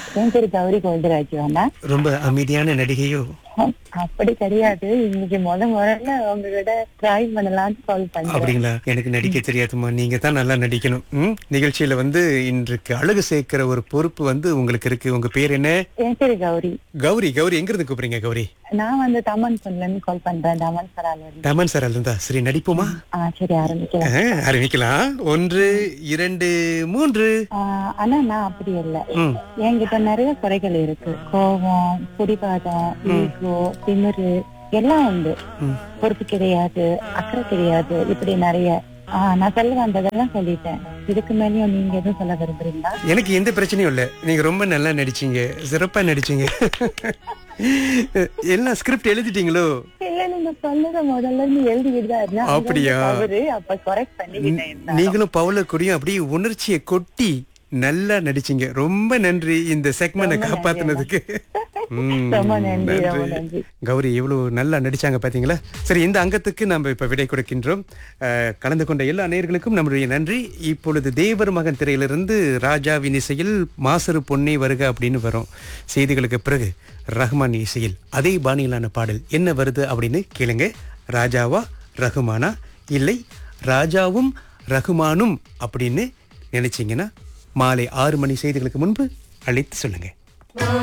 என் பேரு கௌரி கோவிந்தராஜ் அண்ணா ரொம்ப அமைதியான நடிகையோ அப்படி கிடையாது இன்னைக்கு முத முதல்ல உங்ககிட்ட ட்ரை பண்ணலாம்னு கால் பண்றேன் அப்படிங்களா எனக்கு நடிக்க தெரியாதுமா நீங்க தான் நல்லா நடிக்கணும் ம்? நிகழ்ச்சியில வந்து இன்றைக்கு அழகு சேர்க்கிற ஒரு பொறுப்பு வந்து உங்களுக்கு இருக்கு உங்க பேர் என்ன என் பேரு கௌரி கௌரி கௌரி எங்க இருந்து கூப்பிடுறீங்க கௌரி நான் வந்து தமன் பொண்ணுல இருந்து கால் பண்றேன் தமன் சரால இருந்து தமன் சார் இருந்தா சரி நடிப்போமா ஆ சரி ஆரம்பிக்கலாம் ஆ, ஆரம்பிக்கலாம் ஒன்று இரண்டு மூன்று ஆ, ஆனா நான் அப்படி இல்லை ம் என்கிட்ட நிறைய குறைகள் இருக்கு கோபம் குடிபாதம் ஈகோ திமிரு எல்லாம் உண்டு ம். பொறுப்பு கிடையாது அக்கறை கிடையாது இப்படி நிறைய ஆஹ் நான் சொல்ல வந்ததெல்லாம் சொல்லிட்டேன் இதுக்கு மேலயும் நீங்க எதுவும் சொல்ல விரும்புறீங்களா எனக்கு எந்த பிரச்சனையும் இல்ல நீங்க ரொம்ப நல்லா நடிச்சீங்க சிறப்பா நடிச்சீங்க எல்லாம் ஸ்கிரிப்ட் எழுதிட்டீங்களோ இல்ல நீங்க சொன்னத முதல்ல இருந்து எழுதிக்கிட்டு தான் இருந்தேன் அங்க அப்படியா? வந்து தவறு அப்ப கரெக்ட் பண்ணிக்கிட்டேன் இருந்தாலும். நீங்களும் பவுல கூடயும் அப்படியே உணர்ச்சியை கொட்டி நல்லா நடிச்சீங்க ரொம்ப நன்றி இந்த செக்மெண்ட காப்பாத்துனதுக்கு ம், ரொம்ப நன்றி ரொம்ப நன்றி கௌரி எவ்வளவு நல்லா நடிச்சாங்க பாத்தீங்களா சரி இந்த அங்கத்துக்கு நம்ம இப்ப விடை கொடுக்கின்றோம் அஹ், கலந்து கொண்ட எல்லா நேயர்களுக்கும் நம்முடைய நன்றி இப்பொழுது தேவர் மகன் திரையிலிருந்து ராஜாவின் இசையில் மாசரு பொன்னே வருக அப்படின்னு வரும் செய்திகளுக்கு பிறகு ரஹ்மான் இசையில் அதே பாணியிலான பாடல் என்ன வருது அப்படின்னு கேளுங்க ராஜாவா ரகுமானா இல்லை ராஜாவும் ரகுமானும் அப்படின்னு நினைச்சீங்கன்னா மாலை ஆறு மணி செய்திகளுக்கு முன்பு அழைத்து சொல்லுங்க